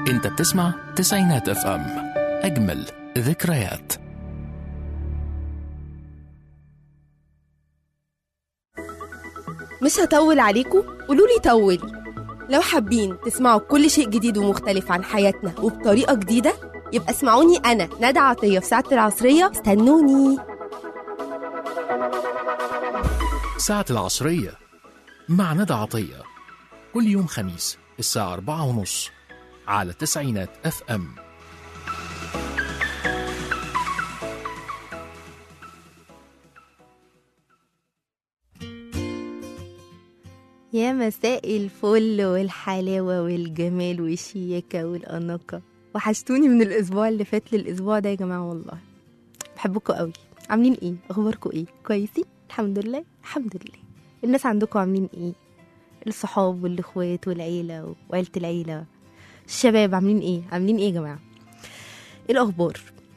انت بتسمع تسعينات اف ام اجمل ذكريات مش هطول عليكم قولوا لي طولي لو حابين تسمعوا كل شيء جديد ومختلف عن حياتنا وبطريقة جديدة يبقى اسمعوني أنا ندى عطية في ساعة العصرية استنوني ساعة العصرية مع ندى عطية كل يوم خميس الساعة أربعة ونص على تسعينات اف ام يا مساء الفل والحلاوة والجمال والشياكة والأناقة وحشتوني من الأسبوع اللي فات للأسبوع ده يا جماعة والله بحبكم قوي عاملين ايه أخباركم ايه كويسين الحمد لله الحمد لله الناس عندكم عاملين ايه الصحاب والإخوات والعيلة وعيلة العيلة الشباب عاملين ايه عاملين ايه يا جماعة ايه الأخبار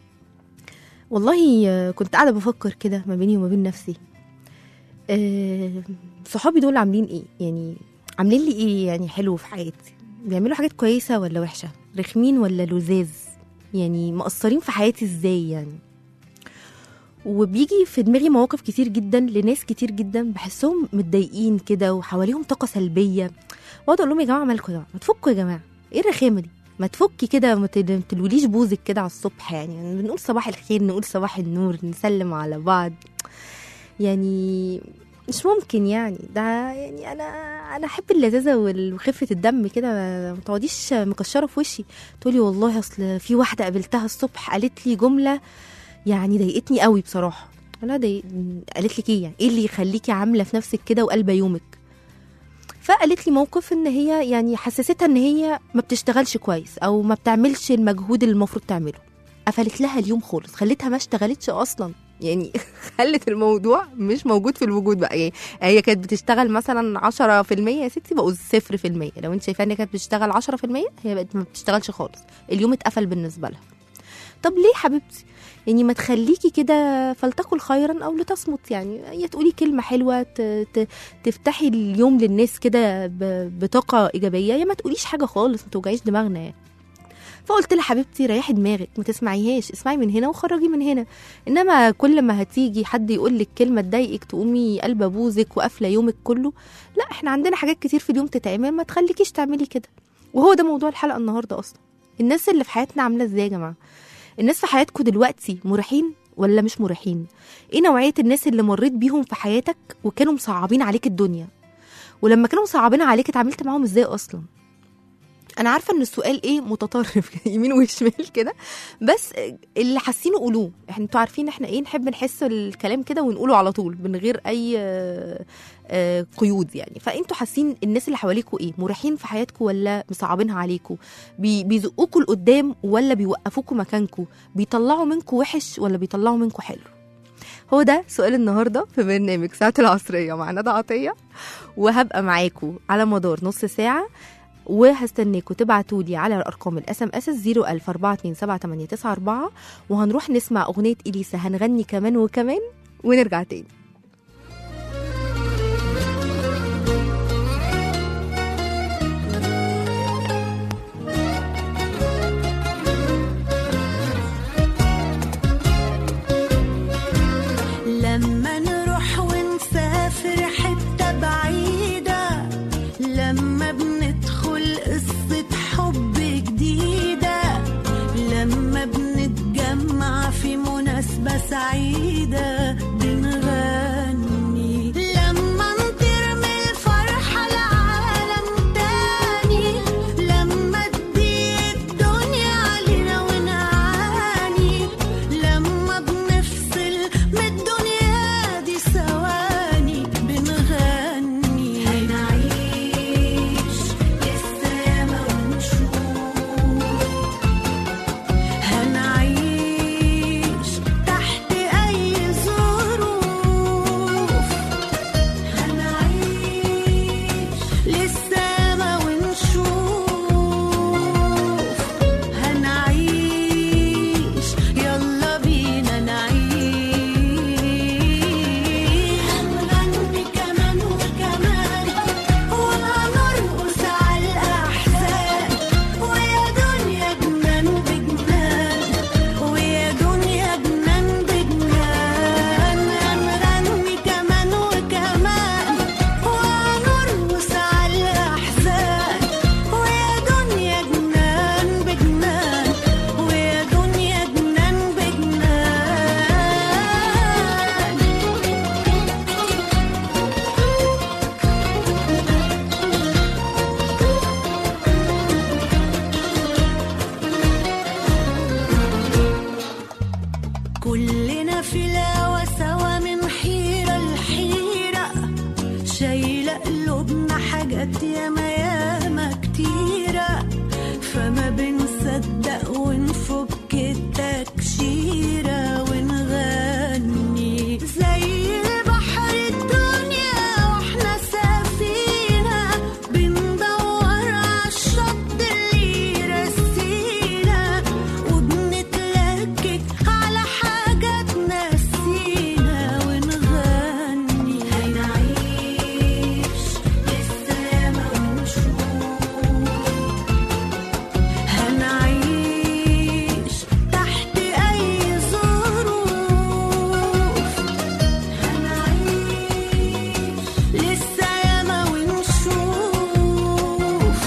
والله آه، كنت قاعدة بفكر كده ما بيني وما بين نفسي آه، صحابي دول عاملين ايه يعني عاملين لي ايه يعني حلو في حياتي بيعملوا حاجات كويسه ولا وحشه رخمين ولا لذاذ يعني مقصرين في حياتي ازاي يعني وبيجي في دماغي مواقف كتير جدا لناس كتير جدا بحسهم متضايقين كده وحواليهم طاقه سلبيه واقعد اقول لهم يا جماعه مالكم يا جماعه ما تفكوا يا جماعه ايه الرخامه دي ما تفكي كده ما تل- ما تلوليش بوزك كده على الصبح يعني. يعني بنقول صباح الخير نقول صباح النور نسلم على بعض يعني مش ممكن يعني ده يعني انا انا احب اللذاذه وال- وخفه الدم كده ما تقعديش مكشره في وشي تقولي والله اصل في واحده قابلتها الصبح قالت لي جمله يعني ضايقتني قوي بصراحه لا ضايق قالت لك ايه يعني ايه اللي يخليكي عامله في نفسك كده وقلبه يومك فقالت لي موقف ان هي يعني حسستها ان هي ما بتشتغلش كويس او ما بتعملش المجهود اللي المفروض تعمله قفلت لها اليوم خالص خلتها ما اشتغلتش اصلا يعني خلت الموضوع مش موجود في الوجود بقى يعني هي كانت بتشتغل مثلا 10% يا ستي بقوا 0% لو انت شايفاها ان هي كانت بتشتغل 10% هي بقت ما بتشتغلش خالص اليوم اتقفل بالنسبه لها طب ليه حبيبتي يعني ما تخليكي كده فلتقل خيرا او لتصمت يعني يا تقولي كلمه حلوه ت... ت... تفتحي اليوم للناس كده ب... بطاقه ايجابيه يا ما تقوليش حاجه خالص ما توجعيش دماغنا يعني فقلت لها حبيبتي ريحي دماغك ما تسمعيهاش اسمعي من هنا وخرجي من هنا انما كل ما هتيجي حد يقول لك كلمه تضايقك تقومي قلبه بوزك وقافله يومك كله لا احنا عندنا حاجات كتير في اليوم تتعمل ما تخليكيش تعملي كده وهو ده موضوع الحلقه النهارده اصلا الناس اللي في حياتنا عامله ازاي يا جماعه الناس في حياتكم دلوقتي مريحين ولا مش مريحين ايه نوعيه الناس اللي مريت بيهم في حياتك وكانوا مصعبين عليك الدنيا ولما كانوا مصعبين عليك اتعاملت معاهم ازاي اصلا انا عارفه ان السؤال ايه متطرف يمين وشمال كده بس اللي حاسينه قولوه احنا انتوا عارفين احنا ايه نحب نحس الكلام كده ونقوله على طول من غير اي آه، آه، قيود يعني فانتوا حاسين الناس اللي حواليكوا ايه مريحين في حياتكم ولا مصعبينها عليكم بي بيزقوكوا لقدام ولا بيوقفوكوا مكانكم بيطلعوا منكم وحش ولا بيطلعوا منكم حلو هو ده سؤال النهارده في برنامج ساعة العصرية مع ندى عطية وهبقى معاكم على مدار نص ساعة وهستناكم تبعتوا لي على الارقام الاس ام اس 010427894 وهنروح نسمع اغنيه اليسا هنغني كمان وكمان ونرجع تاني لما نروح ونسافر حتة بعيدة لما بندخل قصة حب جديدة لما بنتجمع في مناسبة سعيدة بنغني لما نطير من الفرحة لعالم تاني لما تضيق الدنيا علينا ونعاني لما بنفصل من الدنيا دي ثواني بنغني هنعيش لسه ياما ونشوف هنعيش تحت أي ظروف قلوبنا حاجات ياما ياما كتيرة فما بنصدق ونفك التكشيرة ونغني زي البحر الدنيا واحنا سفينة بندور عالشط اللي يرسينا وبنتلكك على حاجات نسينا ونغني هنعيش لسه ياما ونشوف هنعيش تحت أي ظروف هنعيش لسه ياما ونشوف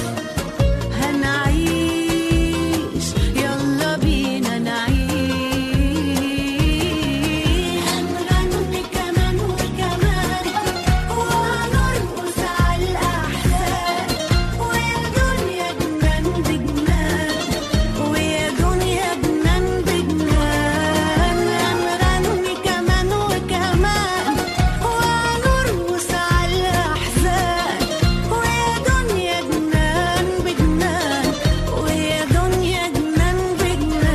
هنعيش يلا بينا نعيش هنغني كمان وكمان وهنرقص على الأحزان ويا دنيا جنان بجنان ويا دنيا جنان بجنان هنغني كمان وكمان وهنرقص على الأحزان ويا دنيا جنان بجنان ويا دنيا جنان بجنان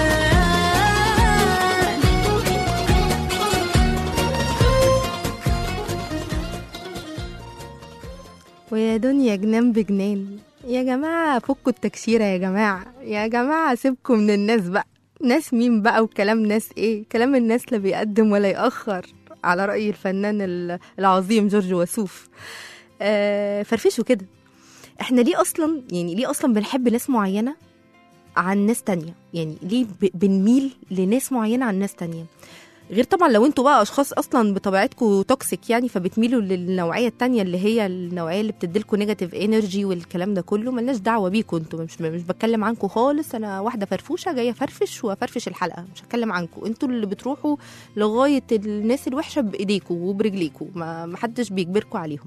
ويا دنيا جنان بجنان يا جماعة فكوا التكشيرة يا جماعة يا جماعة سيبكم من الناس بقى ناس مين بقى وكلام ناس ايه كلام الناس لا بيقدم ولا يأخر على رأي الفنان ال- العظيم جورج وسوف آه فرفشوا كده احنا ليه اصلا يعني ليه اصلا بنحب ناس معينة عن ناس تانية يعني ليه ب- بنميل لناس معينة عن ناس تانية غير طبعا لو انتوا بقى اشخاص اصلا بطبيعتكم توكسيك يعني فبتميلوا للنوعيه التانية اللي هي النوعيه اللي بتديلكوا نيجاتيف انرجي والكلام ده كله ملناش دعوه بيكم انتوا مش مش بتكلم عنكم خالص انا واحده فرفوشه جايه فرفش وافرفش الحلقه مش هتكلم عنكم انتوا اللي بتروحوا لغايه الناس الوحشه بايديكم وبرجليكم ما ما حدش بيجبركم عليهم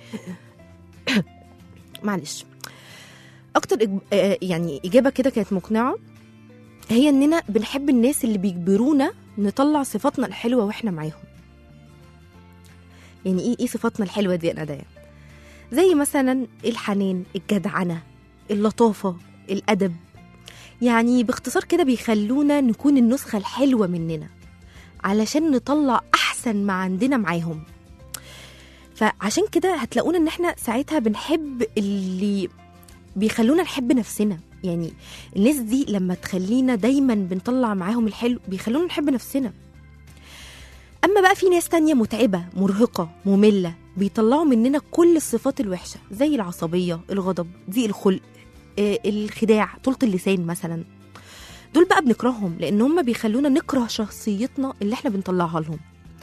معلش اكتر إج- آه، يعني اجابه كده كانت مقنعه هي اننا بنحب الناس اللي بيجبرونا نطلع صفاتنا الحلوه واحنا معاهم يعني ايه ايه صفاتنا الحلوه دي انا ده زي مثلا الحنان الجدعنه اللطافه الادب يعني باختصار كده بيخلونا نكون النسخه الحلوه مننا علشان نطلع احسن ما عندنا معاهم فعشان كده هتلاقونا ان احنا ساعتها بنحب اللي بيخلونا نحب نفسنا يعني الناس دي لما تخلينا دايما بنطلع معاهم الحلو بيخلونا نحب نفسنا اما بقى في ناس تانية متعبة مرهقة مملة بيطلعوا مننا كل الصفات الوحشة زي العصبية الغضب ضيق الخلق آه، الخداع طولة اللسان مثلا دول بقى بنكرههم لان هم بيخلونا نكره شخصيتنا اللي احنا بنطلعها لهم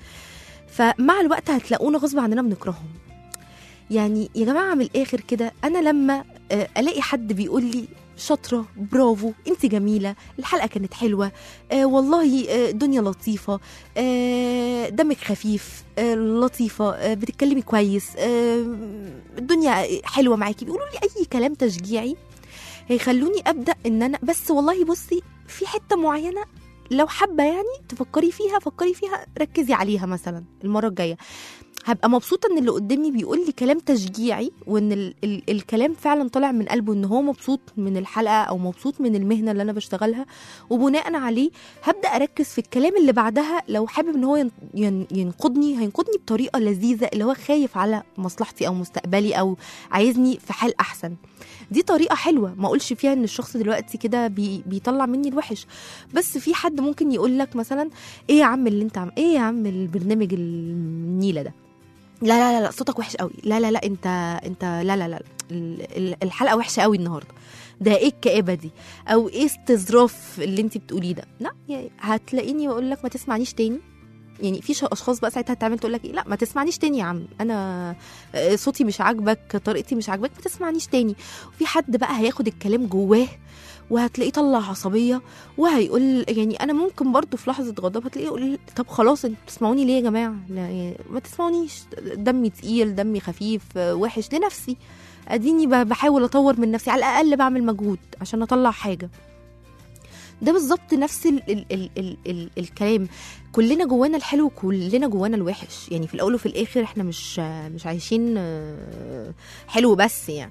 فمع الوقت هتلاقونا غصب عننا بنكرههم يعني يا جماعه من الاخر كده انا لما آه، الاقي حد بيقول لي شاطره برافو انت جميله الحلقه كانت حلوه آه والله آه الدنيا لطيفه آه دمك خفيف آه لطيفه آه بتتكلمي كويس آه الدنيا حلوه معاكي بيقولوا لي اي كلام تشجيعي هيخلوني ابدا ان انا بس والله بصي في حته معينه لو حابه يعني تفكري فيها فكري فيها ركزي عليها مثلا المره الجايه هبقى مبسوطه ان اللي قدامي بيقول لي كلام تشجيعي وان ال ال الكلام فعلا طالع من قلبه ان هو مبسوط من الحلقه او مبسوط من المهنه اللي انا بشتغلها وبناء عليه هبدا اركز في الكلام اللي بعدها لو حابب ان هو ين- ين- ينقدني هينقدني بطريقه لذيذه اللي هو خايف على مصلحتي او مستقبلي او عايزني في حال احسن دي طريقه حلوه ما اقولش فيها ان الشخص دلوقتي كده بي بيطلع مني الوحش بس في حد ممكن يقول لك مثلا ايه يا عم اللي انت عم ايه يا عم البرنامج النيله ده لا لا لا, لا صوتك وحش قوي لا لا لا انت انت لا لا لا ال- ال- الحلقه وحشه قوي النهارده ده ايه الكآبه دي او ايه استظراف اللي انت بتقوليه ده لا يعني هتلاقيني بقول لك ما تسمعنيش تاني يعني في ش- اشخاص بقى ساعتها هتعمل تقول لك ايه لا ما تسمعنيش تاني يا عم انا آه، صوتي مش عاجبك طريقتي مش عاجبك ما تسمعنيش تاني وفي حد بقى هياخد الكلام جواه وهتلاقيه طلع عصبيه وهيقول يعني انا ممكن برضو في لحظه غضب هتلاقيه يقول طب خلاص انتوا بتسمعوني ليه يا جماعه لا يعني ما تسمعونيش دمي تقيل دمي خفيف آه، وحش لنفسي اديني ب- بحاول اطور من نفسي على الاقل بعمل مجهود عشان اطلع حاجه ده بالظبط نفس ال ال ال ال ال الكلام كلنا جوانا الحلو وكلنا جوانا الوحش يعني في الاول وفي الاخر احنا مش مش عايشين آه، حلو بس يعني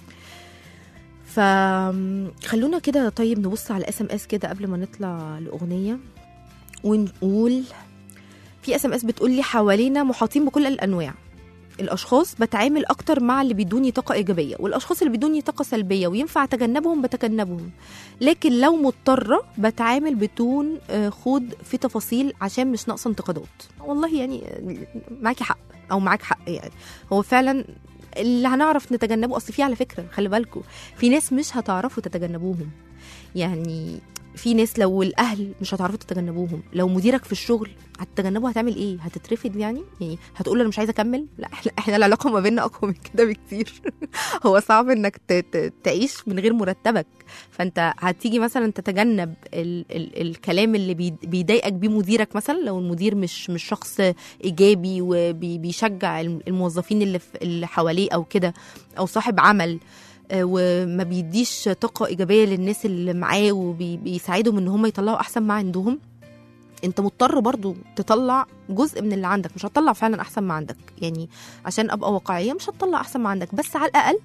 فخلونا كده طيب نبص على اس ام اس كده قبل ما نطلع لاغنيه ونقول في اس ام اس بتقول لي حوالينا محاطين بكل الانواع الاشخاص بتعامل اكتر مع اللي بيدوني طاقه ايجابيه والاشخاص اللي بيدوني طاقه سلبيه وينفع اتجنبهم بتجنبهم لكن لو مضطره بتعامل بدون آه، خوض في تفاصيل عشان مش ناقصه انتقادات والله يعني آه، معاكي حق او معاك حق يعني هو فعلا اللي هنعرف نتجنبه اصل في على فكره خلي بالكم في ناس مش هتعرفوا تتجنبوهم يعني في ناس لو الاهل مش هتعرفوا تتجنبوهم لو مديرك في الشغل هتتجنبه هتعمل ايه هتترفض يعني يعني هتقول له انا مش عايزه اكمل لا احنا احنا العلاقه ما بيننا اقوى من كده بكتير هو صعب انك ت- ت- تعيش من غير مرتبك فانت هتيجي مثلا تتجنب ال ال الكلام اللي بي- بيضايقك بيه مديرك مثلا لو المدير مش مش شخص ايجابي وبيشجع الموظفين اللي في- اللي حواليه او كده او صاحب عمل آه، وما بيديش طاقه ايجابيه للناس اللي معاه وبيساعدهم ان هم يطلعوا احسن ما عندهم انت مضطر برضو تطلع جزء من اللي عندك مش هتطلع فعلا احسن ما عندك يعني عشان ابقى واقعيه مش هتطلع احسن ما عندك بس على الاقل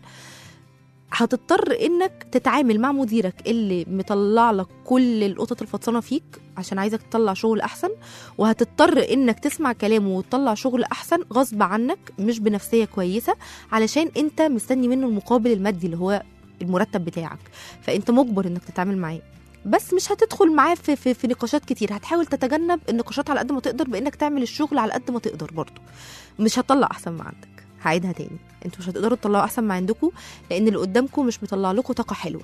هتضطر انك تتعامل مع مديرك اللي مطلع لك كل القطط الفطسانه فيك عشان عايزك تطلع شغل احسن وهتضطر انك تسمع كلامه وتطلع شغل احسن غصب عنك مش بنفسيه كويسه علشان انت مستني منه المقابل المادي اللي هو المرتب بتاعك فانت مجبر انك تتعامل معاه بس مش هتدخل معاه في, في, في نقاشات كتير هتحاول تتجنب النقاشات على قد ما تقدر بانك تعمل الشغل على قد ما تقدر برضه مش هتطلع احسن ما عندك هعيدها تاني انتوا مش هتقدروا تطلعوا احسن ما عندكم لان اللي قدامكم مش مطلع لكم طاقه حلوه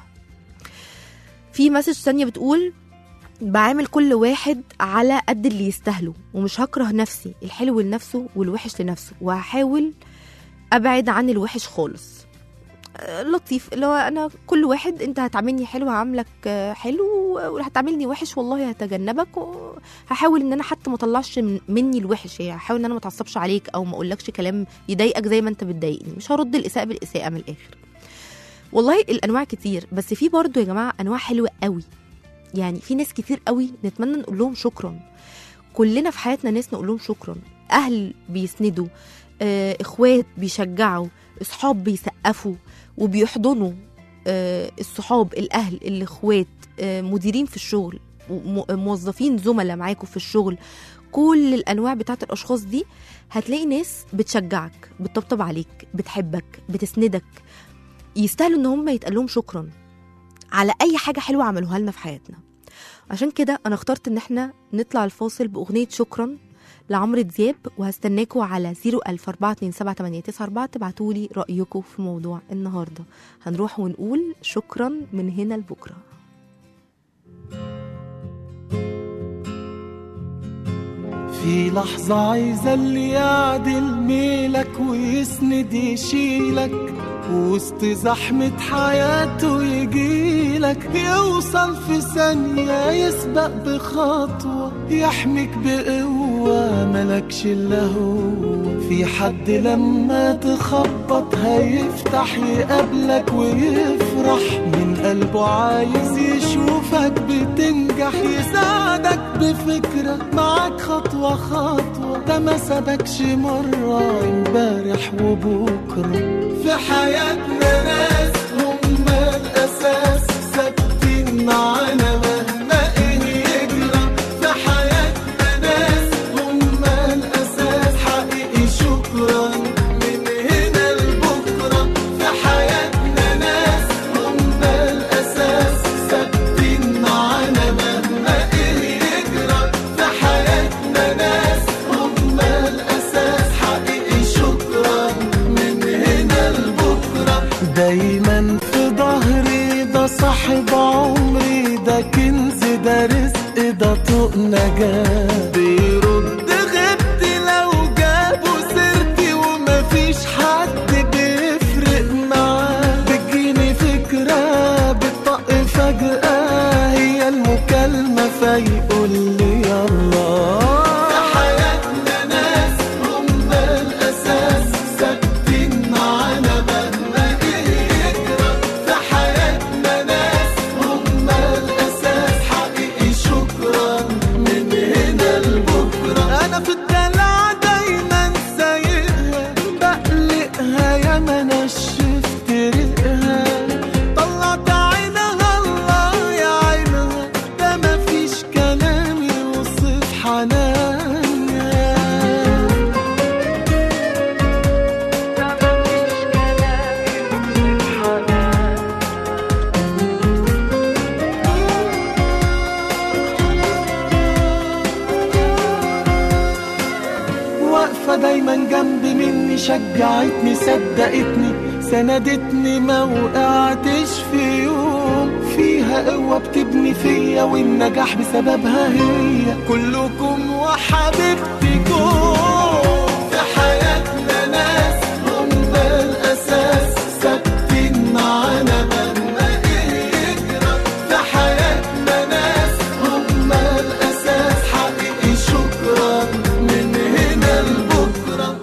في مسج ثانيه بتقول بعامل كل واحد على قد اللي يستاهله ومش هكره نفسي الحلو لنفسه والوحش لنفسه وهحاول ابعد عن الوحش خالص آه، لطيف اللي هو انا كل واحد انت هتعاملني حلو هعاملك آه، حلو وهتعاملني وحش والله هتجنبك وهحاول ان انا حتى ما اطلعش من- مني الوحش يعني هحاول ان انا ما اتعصبش عليك او ما اقولكش كلام يضايقك زي ما انت بتضايقني مش هرد الاساءه بالاساءه من الاخر والله الانواع كتير بس في برضو يا جماعه انواع حلوه قوي يعني في ناس كتير قوي نتمنى نقول لهم شكرا كلنا في حياتنا ناس نقول لهم شكرا اهل بيسندوا آه، اخوات بيشجعوا اصحاب بيسقفوا وبيحضنوا آه، الصحاب الاهل الاخوات آه، مديرين في الشغل وم- موظفين زملاء معاكم في الشغل كل الانواع بتاعت الاشخاص دي هتلاقي ناس بتشجعك بتطبطب عليك بتحبك بتسندك يستاهلوا ان هم يتقال لهم شكرا على اي حاجه حلوه عملوها لنا في حياتنا عشان كده انا اخترت ان احنا نطلع الفاصل باغنيه شكرا لعمرو دياب وهستناكوا على 004278994 تبعتوا لي رايكم في موضوع النهارده هنروح ونقول شكرا من هنا لبكره في لحظة عايزة اللي يعدل ميلك ويسند يشيلك وسط زحمة حياته يجيلك يوصل في ثانية يسبق بخطوة يحميك بقوة ملكش إلا هو في حد لما تخبط هيفتح يقابلك ويفرح من قلبه عايز يشوفك بتنجح يساعدك بفكرة معاك خطوة خطوة ده ما سابكش مرة امبارح وبكرة في حياتنا ناس هم الأساس ثابتين معانا مهما إيه يجرى في حياتنا ناس هم الأساس حقيقي شكرا من هنا لبكرة في حياتنا ناس هم الأساس ثابتين معانا مهما إيه يجرى في حياتنا ناس هم الأساس حقيقي شكرا من هنا لبكرة دايما في ظهري ده صاحب عمري ده كنز ده رزق ده طوق نجاة بيرد غبتي لو جابوا سيرتي ومفيش حد بيفرق معاه بتجيني فكرة بتطق فجأة هي المكالمة فيقول لي يلا في حياتنا ناس هم الأساس ثابتين معانا مهما إيه يجرى في حياتنا ناس هم الأساس حقيقي ما نشفت ريقها طلعت عينها الله يا عينها ده مفيش كلام يوصف حنانها ده مفيش كلام يوصف حنانها واقفة دايما جنب مني شجعتني صدقتني سندتني ما وقعتش في يوم فيها قوة بتبني فيا والنجاح بسببها هي كلكم وحبيبتكم في حياتنا ناس هم الأساس ثابتين معانا مهما إيه يجرى في حياتنا ناس هم الأساس حقيقي شكرا من هنا لبكرة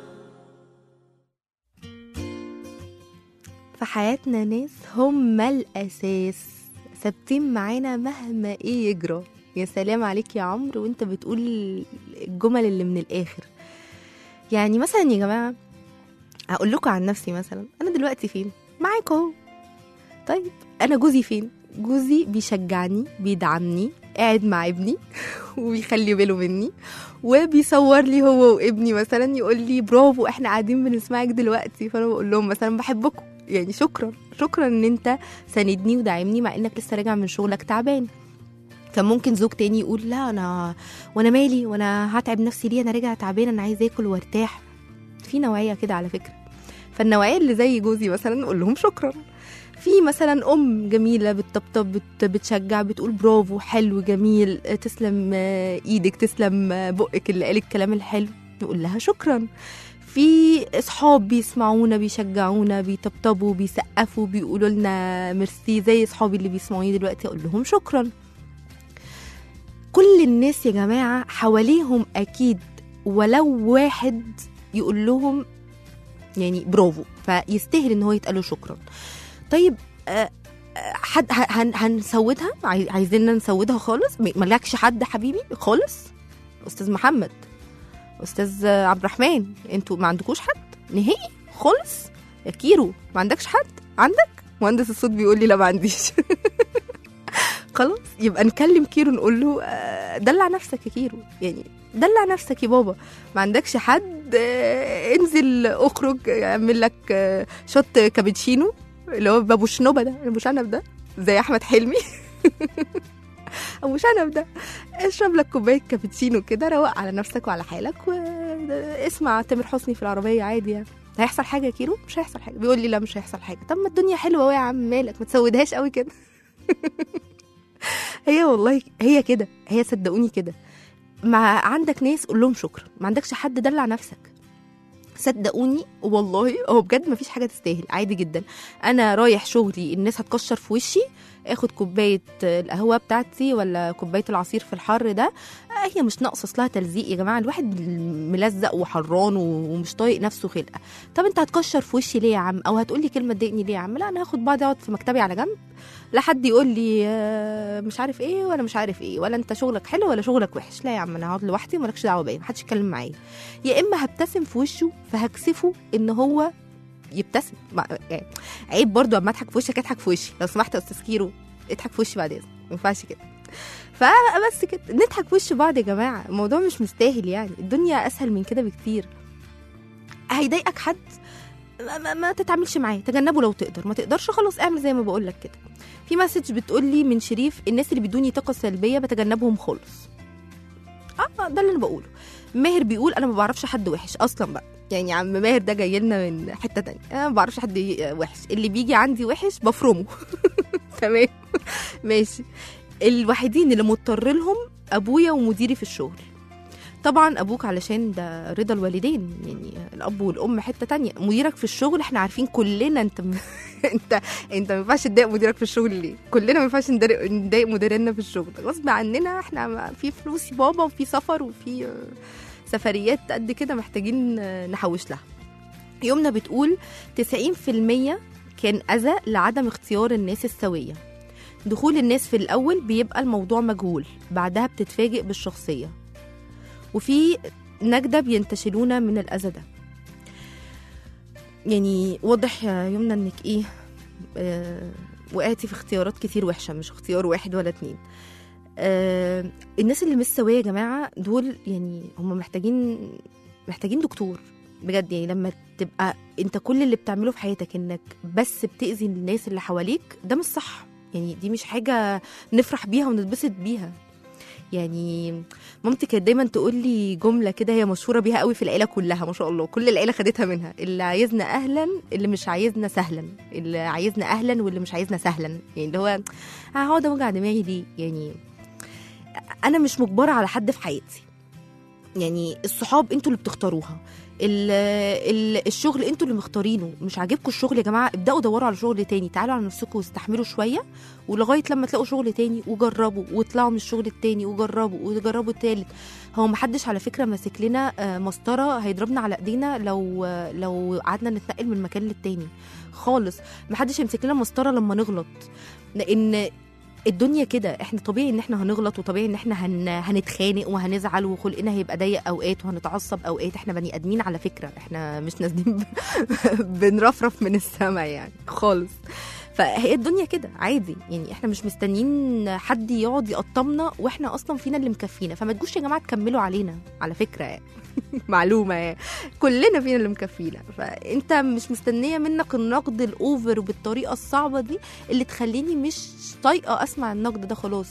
في حياتنا ناس هم الأساس ثابتين معانا مهما ايه يجرى يا سلام عليك يا عمرو وانت بتقول الجمل اللي من الآخر يعني مثلا يا جماعة أقول لكم عن نفسي مثلا أنا دلوقتي فين معاكم اهو طيب أنا جوزي فين جوزي بيشجعني بيدعمني قاعد مع ابني وبيخلي باله مني وبيصور لي هو وابني مثلا يقول لي برافو احنا قاعدين بنسمعك دلوقتي فانا بقول لهم مثلا بحبكم يعني شكرا شكرا ان انت ساندني وداعمني مع انك لسه راجع من شغلك تعبان كان ممكن زوج تاني يقول لا انا وانا مالي وانا هتعب نفسي ليه انا راجع تعبان انا عايز اكل وارتاح في نوعيه كده على فكره فالنوعيه اللي زي جوزي مثلا نقول لهم شكرا في مثلا ام جميله بتطبطب بت بتشجع بتقول برافو حلو جميل آه، تسلم آه، ايدك تسلم آه، بقك اللي قال الكلام الحلو نقول لها شكرا في اصحاب بيسمعونا بيشجعونا بيطبطبوا بيسقفوا بيقولوا لنا ميرسي زي اصحابي اللي بيسمعوني دلوقتي اقول لهم شكرا كل الناس يا جماعه حواليهم اكيد ولو واحد يقول لهم يعني برافو فيستاهل ان هو يتقال له شكرا طيب آه، آه، حد ه- هن هنسودها عاي- عايزيننا نسودها خالص م- مالكش حد حبيبي خالص استاذ محمد استاذ عبد الرحمن انتوا ما عندكوش حد نهائي خالص يا كيرو ما عندكش حد عندك مهندس الصوت بيقول لي لا ما عنديش خلاص يبقى نكلم كيرو نقول له آه، دلع نفسك يا كيرو يعني دلع نفسك يا بابا ما عندكش حد آه، انزل اخرج اعمل لك آه، شوت كابتشينو اللي هو بابو شنوبه ده ابو شنب ده زي احمد حلمي ابو شنب ده اشرب لك كوبايه كابتشينو كده روق على نفسك وعلى حالك واسمع تامر حسني في العربيه عادي يعني هيحصل حاجه يا كيرو مش هيحصل حاجه بيقول لي لا مش هيحصل حاجه طب ما الدنيا حلوه اهو يا عم مالك ما تسودهاش قوي كده هي والله هي كده هي صدقوني كده ما عندك ناس قول لهم شكرا ما عندكش حد دلع نفسك صدقوني والله هو بجد مفيش حاجه تستاهل عادي جدا انا رايح شغلي الناس هتكشر في وشي اخد كوبايه القهوه بتاعتي ولا كوبايه العصير في الحر ده آه، هي مش ناقصه اصلها تلزيق يا جماعه الواحد ملزق وحران ومش طايق نفسه خلقه طب انت هتكشر في وشي ليه يا عم او هتقولي كلمه تضايقني ليه يا عم لا انا هاخد بعضي اقعد في مكتبي على جنب لا حد يقول لي آه، مش عارف ايه ولا مش عارف ايه ولا انت شغلك حلو ولا شغلك وحش لا يا عم انا هقعد لوحدي ومالكش دعوه بيا محدش يتكلم معايا يا اما هبتسم في وشه فهكسفه ان هو يبتسم ما- يعني عيب برضو اما اضحك في وشك اضحك في وشي لو سمحت يا استاذ كيرو اضحك في وشي بعد اذنك ما ينفعش كده فبس كده نضحك في وش بعض يا جماعه الموضوع مش مستاهل يعني الدنيا اسهل من كده بكتير هيضايقك حد ما, ما, ما تتعاملش معاه تجنبه لو تقدر ما تقدرش خلاص اعمل زي ما بقول لك كده في مسج بتقول لي من شريف الناس اللي بيدوني طاقه سلبيه بتجنبهم خالص اه ده اللي انا بقوله ماهر بيقول انا ما بعرفش حد وحش اصلا بقى يعني يا عم ماهر ده جاي لنا من حته تانية انا ما بعرفش حد ي- وحش اللي بيجي عندي وحش بفرمه تمام ماشي الوحيدين اللي مضطر لهم ابويا ومديري في الشغل طبعا ابوك علشان ده رضا الوالدين يعني الاب والام حته تانية مديرك في الشغل احنا عارفين كلنا انت م... انت انت ما ينفعش تضايق مديرك في الشغل ليه كلنا ما ينفعش ندار- نضايق مديرنا في الشغل غصب عننا احنا ما- في فلوس يا بابا وفي سفر وفي آه، سفريات قد كده محتاجين آه، نحوش لها يومنا بتقول 90% كان أذى لعدم اختيار الناس السوية دخول الناس في الأول بيبقى الموضوع مجهول بعدها بتتفاجئ بالشخصية وفي نجدة بينتشلون من الأذى ده يعني واضح يا يمنى انك ايه آه وقعتي في اختيارات كتير وحشه مش اختيار واحد ولا اتنين آه الناس اللي مش سويه يا جماعه دول يعني هم محتاجين محتاجين دكتور بجد يعني لما تبقى انت كل اللي بتعمله في حياتك انك بس بتاذي الناس اللي حواليك ده مش صح يعني دي مش حاجه نفرح بيها ونتبسط بيها يعني مامتي كانت دايما تقول لي جمله كده هي مشهوره بيها قوي في العيله كلها ما شاء الله كل العيله خدتها منها اللي عايزنا اهلا اللي مش عايزنا سهلا اللي عايزنا اهلا واللي مش عايزنا سهلا يعني اللي هو هقعد اوجع دماغي ليه يعني انا مش مجبره على حد في حياتي يعني الصحاب انتوا اللي بتختاروها ال ال الشغل انتوا اللي مختارينه مش عاجبكم الشغل يا جماعه ابداوا دوروا على شغل تاني تعالوا على نفسكم واستحملوا شويه ولغايه لما تلاقوا شغل تاني وجربوا واطلعوا من الشغل التاني وجربوا وجربوا التالت هو محدش على فكره ماسك لنا آه، مسطره هيضربنا على ايدينا لو آه، لو قعدنا نتنقل من مكان للتاني خالص محدش هيمسك لنا مسطره لما نغلط لان الدنيا كده احنا طبيعي ان احنا هنغلط وطبيعي ان احنا هن... هنتخانق وهنزعل وخلقنا هيبقى ضيق اوقات وهنتعصب اوقات احنا بني ادمين على فكره احنا مش نازلين ب... بنرفرف من السما يعني خالص فهي الدنيا كده عادي يعني احنا مش مستنيين حد يقعد يقطمنا واحنا اصلا فينا اللي مكفينا فما تجوش يا جماعه تكملوا علينا على فكره يعني معلومه يعني كلنا فينا اللي مكفينا فانت مش مستنيه منك النقد الاوفر وبالطريقه الصعبه دي اللي تخليني مش طايقه اسمع النقد ده خلاص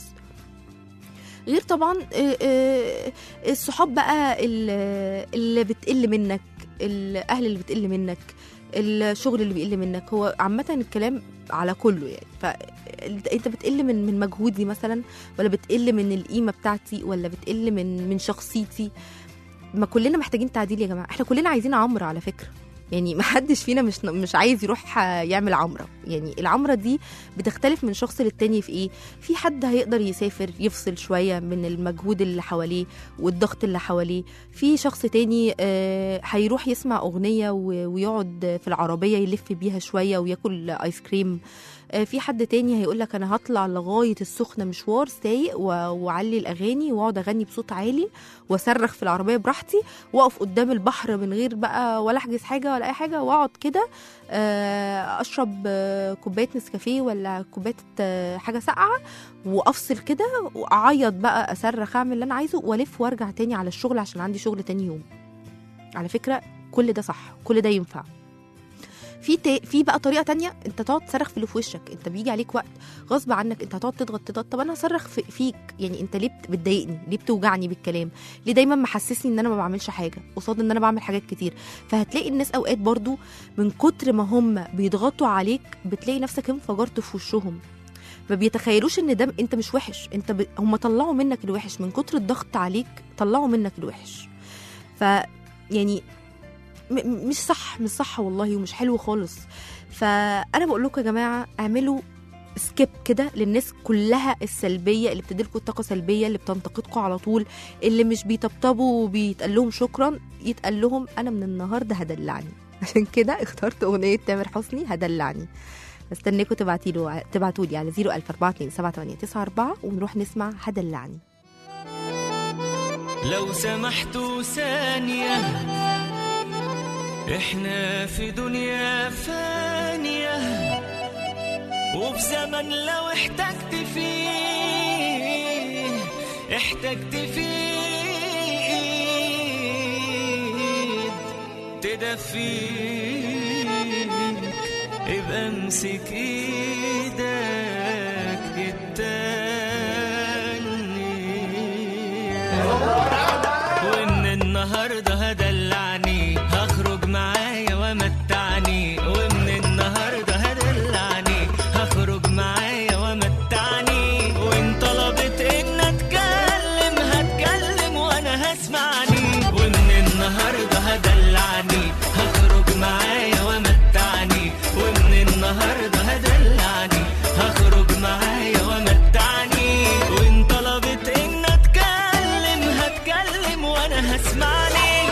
غير طبعا آه، آه، الصحاب بقى اللي اللي بتقل منك الاهل اللي بتقل منك الشغل اللي بيقل منك هو عامة الكلام على كله يعني فانت بتقل من من مجهودي مثلا ولا بتقل من القيمة بتاعتي ولا بتقل من من شخصيتي ما كلنا محتاجين تعديل يا جماعة احنا كلنا عايزين عمرة على فكرة يعني ما حدش فينا مش مش عايز يروح يعمل عمره يعني العمره دي بتختلف من شخص للتاني في ايه في حد هيقدر يسافر يفصل شويه من المجهود اللي حواليه والضغط اللي حواليه في شخص تاني آه، هيروح يسمع اغنيه و- ويقعد في العربيه يلف بيها شويه وياكل ايس كريم آه، في حد تاني هيقول لك انا هطلع لغايه السخنه مشوار سايق و- واعلي الاغاني واقعد اغني بصوت عالي واصرخ في العربيه براحتي واقف قدام البحر من غير بقى ولا احجز حاجه ولا اي حاجه واقعد كده آه، اشرب آه، كوبايه نسكافيه ولا كوبايه آه، حاجه ساقعه وافصل كده واعيط بقى اصرخ اعمل اللي انا عايزه والف وارجع تاني على الشغل عشان عندي شغل تاني يوم على فكره كل ده صح كل ده ينفع في تا... في بقى طريقه تانية انت تقعد تصرخ في اللي في وشك انت بيجي عليك وقت غصب عنك انت هتقعد تضغط تضغط طب انا هصرخ في... فيك يعني انت ليه بت- بتضايقني ليه بتوجعني بالكلام ليه دايما محسسني ان انا ما بعملش حاجه قصاد ان انا بعمل حاجات كتير فهتلاقي الناس اوقات برضو من كتر ما هم بيضغطوا عليك بتلاقي نفسك انفجرت في وشهم ما بيتخيلوش ان ده انت مش وحش انت ب... هم طلعوا منك الوحش من كتر الضغط عليك طلعوا منك الوحش ف يعني م... م- مش صح مش صح والله ومش حلو خالص فانا بقول لكم يا جماعه اعملوا سكيب كده للناس كلها السلبيه اللي بتديلكوا طاقه سلبيه اللي بتنتقدكم على طول اللي مش بيطبطبوا وبيتقال لهم شكرا يتقال لهم انا من النهارده هدلعني عشان كده اخترت اغنيه تامر حسني هدلعني استناكم تبعتي له تبعتوا لي على 004278994 ونروح نسمع هدلعني لو سمحتوا ثانية احنا في دنيا فانية وفي زمن لو احتجت فيه احتجت فيه ايد تدفيك ابقى امسك ايدك التانية وان النهارده هدلعني هخرج معايا ومتعني وان النهارده هدلعني هخرج معايا ومتعني وان طلبت ان اتكلم هتكلم وانا هسمعني وان النهارده هدلعني هخرج معايا ومتعني وان النهارده هدلعني هخرج معايا ومتعني وان طلبت ان اتكلم هتكلم وانا هسمعني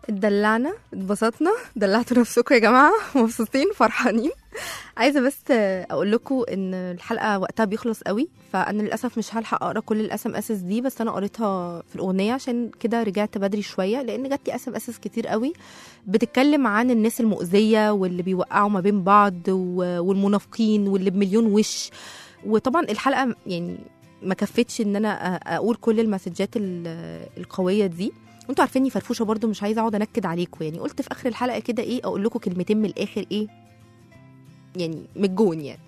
اتدلعنا اتبسطنا دلعتوا نفسكم يا جماعه مبسوطين فرحانين عايزه بس اقول لكم ان الحلقه وقتها بيخلص قوي فانا للاسف مش هلحق اقرا كل الاس ام اس دي بس انا قريتها في الاغنيه عشان كده رجعت بدري شويه لان جات لي اس ام اس كتير قوي بتتكلم عن الناس المؤذيه واللي بيوقعوا ما بين بعض و- والمنافقين واللي بمليون وش وطبعا الحلقه يعني ما كفتش ان انا أ- اقول كل المسجات ال- القويه دي وانتوا عارفيني فرفوشه برضو مش عايزه اقعد انكد عليكم يعني قلت في اخر الحلقه كده ايه اقول لكم كلمتين من الاخر ايه يعني من الجون يعني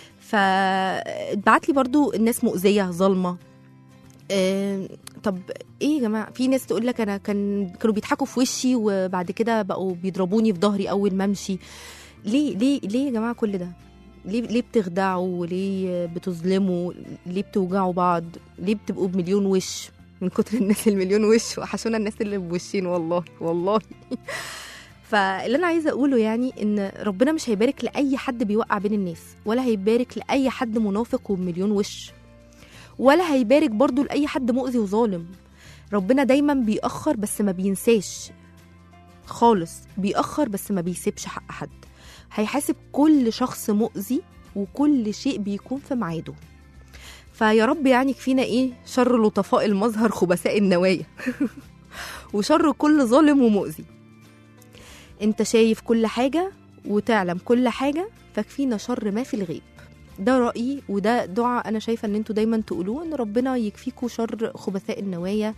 فبعت لي برضو الناس مؤذيه ظالمه آه، طب ايه يا جماعه في ناس تقول لك انا كان كانوا بيضحكوا في وشي وبعد كده بقوا بيضربوني في ظهري اول ما امشي ليه ليه ليه يا جماعه كل ده ليه ليه بتخدعوا ليه بتظلموا ليه بتوجعوا بعض ليه بتبقوا بمليون وش من كتر الناس المليون وش وحشونا الناس اللي بوشين والله والله فاللي انا عايزه اقوله يعني ان ربنا مش هيبارك لاي حد بيوقع بين الناس ولا هيبارك لاي حد منافق وبمليون وش ولا هيبارك برضو لاي حد مؤذي وظالم ربنا دايما بيأخر بس ما بينساش خالص بيأخر بس ما بيسيبش حق حد هيحاسب كل شخص مؤذي وكل شيء بيكون في ميعاده فيا رب يعني كفينا ايه شر لطفاء المظهر خبثاء النوايا وشر كل ظالم ومؤذي انت شايف كل حاجة وتعلم كل حاجة فكفينا شر ما في الغيب ده رأيي وده دعاء أنا شايفة إن انتوا دايما تقولوه إن ربنا يكفيكوا شر خبثاء النوايا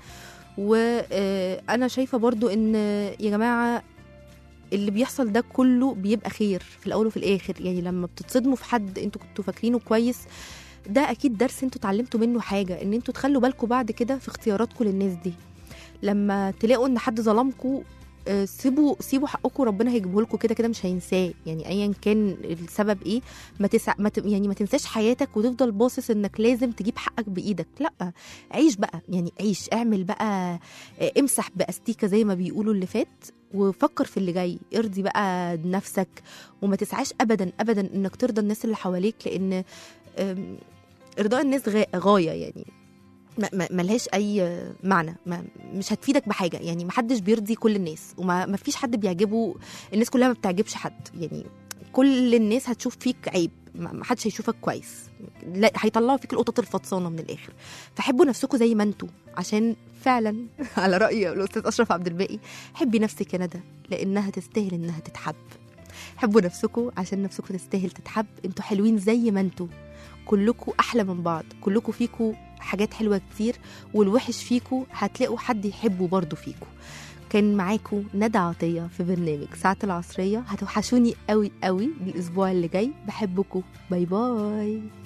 وأنا شايفة برضو إن يا جماعة اللي بيحصل ده كله بيبقى خير في الأول وفي الآخر يعني لما بتتصدموا في حد انتوا كنتوا فاكرينه كويس ده أكيد درس انتوا اتعلمتوا منه حاجة إن انتوا تخلوا بالكم بعد كده في اختياراتكم للناس دي لما تلاقوا إن حد ظلمكم آه، سيبوا سيبوا حقكم ربنا هيجيبه لكم كده كده مش هينساه يعني ايا كان السبب ايه ما تسع ما ت... يعني ما تنساش حياتك وتفضل باصص انك لازم تجيب حقك بايدك لا عيش بقى يعني عيش اعمل بقى آه، امسح باستيكه زي ما بيقولوا اللي فات وفكر في اللي جاي ارضي بقى نفسك وما تسعاش ابدا ابدا انك ترضى الناس اللي حواليك لان آم، ارضاء الناس غا- غايه يعني ما- ما- ملهاش اي معنى ما مش هتفيدك بحاجه يعني ما حدش بيرضي كل الناس وما ما فيش حد بيعجبه الناس كلها ما بتعجبش حد يعني كل الناس هتشوف فيك عيب ما ما حدش هيشوفك كويس لا هيطلعوا فيك القطط الفطسانه من الاخر فحبوا نفسكم زي ما انتوا عشان فعلا على راي الاستاذ اشرف عبد الباقي حبي نفسك يا ندى لانها تستاهل انها تتحب حبوا نفسكم عشان نفسكم تستاهل تتحب انتوا حلوين زي ما انتوا كلكم احلى من بعض كلكم فيكم حاجات حلوه كتير والوحش فيكم هتلاقوا حد يحبه برضه فيكم كان معاكم ندى عطية في برنامج ساعة العصرية هتوحشوني قوي قوي الأسبوع اللي جاي بحبكم باي باي